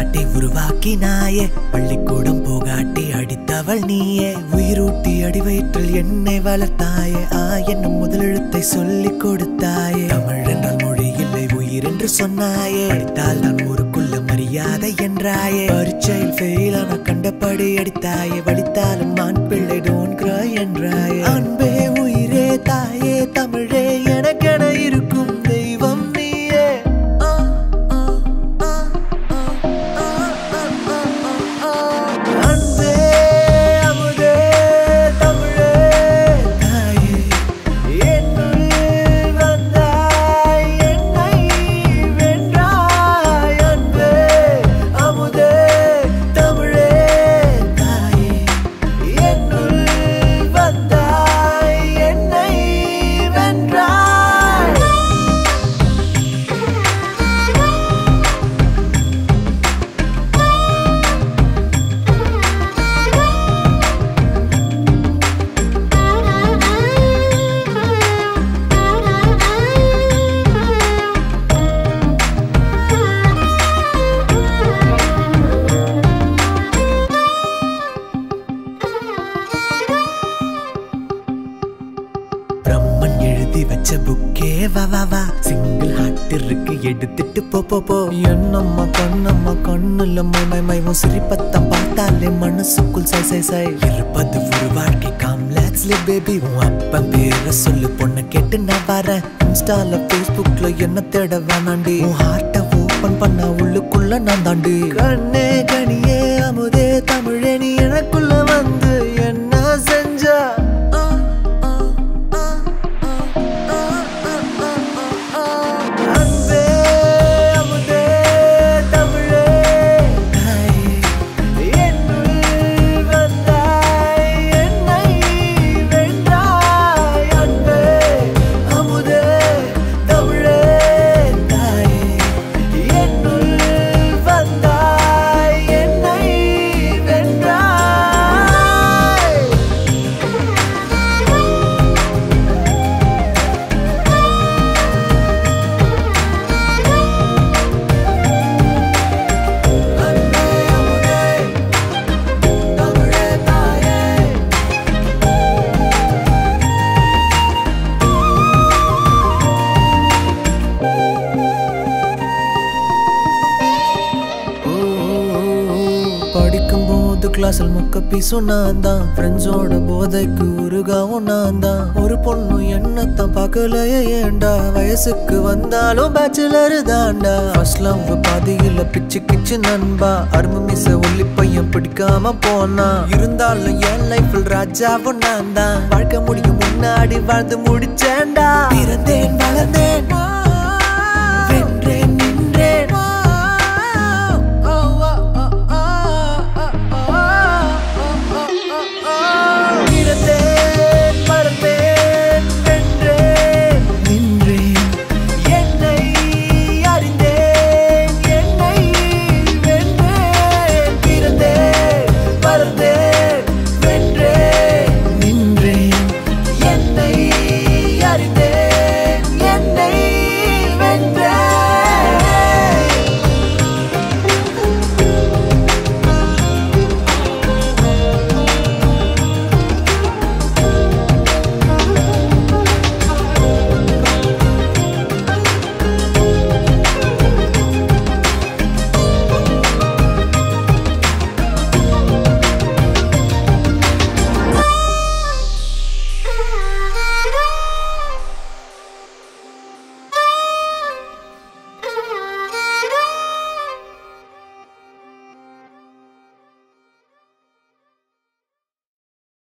காட்டி உருவாக்கினாயே பள்ளிக்கூடம் போகாட்டி அடித்தவள் நீயே உயிரூட்டி அடி வயிற்றில் என்னை வளர்த்தாயே ஆ என்னும் முதலெழுத்தை சொல்லிக் கொடுத்தாயே தமிழ் என்றால் மொழி இல்லை உயிர் என்று சொன்னாயே படித்தால் நான் ஊருக்குள்ள மரியாதை என்றாயே பரீட்சையில் ஃபெயில் ஆன கண்டபடி அடித்தாயே வடித்தாலும் மான் பிள்ளை டோன் கிராய் என்றாயே அன்பே உயிரே தாயே தமிழே எனக்கென இருக்கும் தெய்வம் நீயே ஆ, ஆ, ஆ, ஆ, ஆ, ஆ, ஆ, ஆ. அன்பே அமுதே தமிழே தாயே என்னுள் வந்தாய் என்னை வென்றாய் அன்பே அமுதே தமிழே தாயே என்னுள் வந்தாய் என்னை வென்றாய் பிரம்மன் எழுதி வச்ச புக்கே வா வா வா சிங்கிள் ஹார்ட் இருக்கு எடுத்துட்டு போ போ போ என்னம்மா கண்ணம்மா கண்ணுல மை மை உன் சிரிப்பத்தம் பார்த்தாலே மனசுக்குள் சை சை சை இருப்பது ஒரு வாழ்க்கை காம்லாக்ஸ்ல பேபி உன் அப்பன் பேர சொல்லு பொண்ணு கேட்டு நான் வரேன் இன்ஸ்டால ஃபேஸ்புக்ல என்ன தேட வேணாண்டி உன் ஹார்ட்ட ஓபன் பண்ண உள்ளுக்குள்ள நான் தாண்டி கண்ணே கனியே அமுதே தமிழே நீ எனக்குள்ள வந்து என்ன செஞ்ச ஆ, ஆ, ஆ, ஆ, ஆ, ஆ, ஆ, ஆ, ஆ. அன்பே, அமுதே, தமிழே, தாயே, என்னுள் வந்தாய், என்னை வென்றாய். அன்பே, அமுதே, தமிழே, தாயே, என்னுள் வந்தாய், என்னை வென்றாய். அன்பே, அமுதே, தமிழே, தாயே படிக்கும்போது கிளாஸில் முக்க பீசும் நான் தான் ஃப்ரெண்ட்ஸோட போதைக்கு உருகாவும் நான் தான் ஒரு பொண்ணு என்னத்தான் பார்க்கலையே ஏண்டா வயசுக்கு வந்தாலும் பேச்சுலர் தாண்டா ஃபர்ஸ்ட் லவ் பாதியில பிச்சு கிச்சு நண்பா அரும்பு மிஸ் ஒல்லி பையன் பிடிக்காம போனா இருந்தாலும் என் லைஃபில் ராஜாவும் நான் தான் வாழ்க்கை முடியும் முன்னாடி வாழ்ந்து முடிச்சேன்டா பிறந்தேன் வளர்ந்தேன்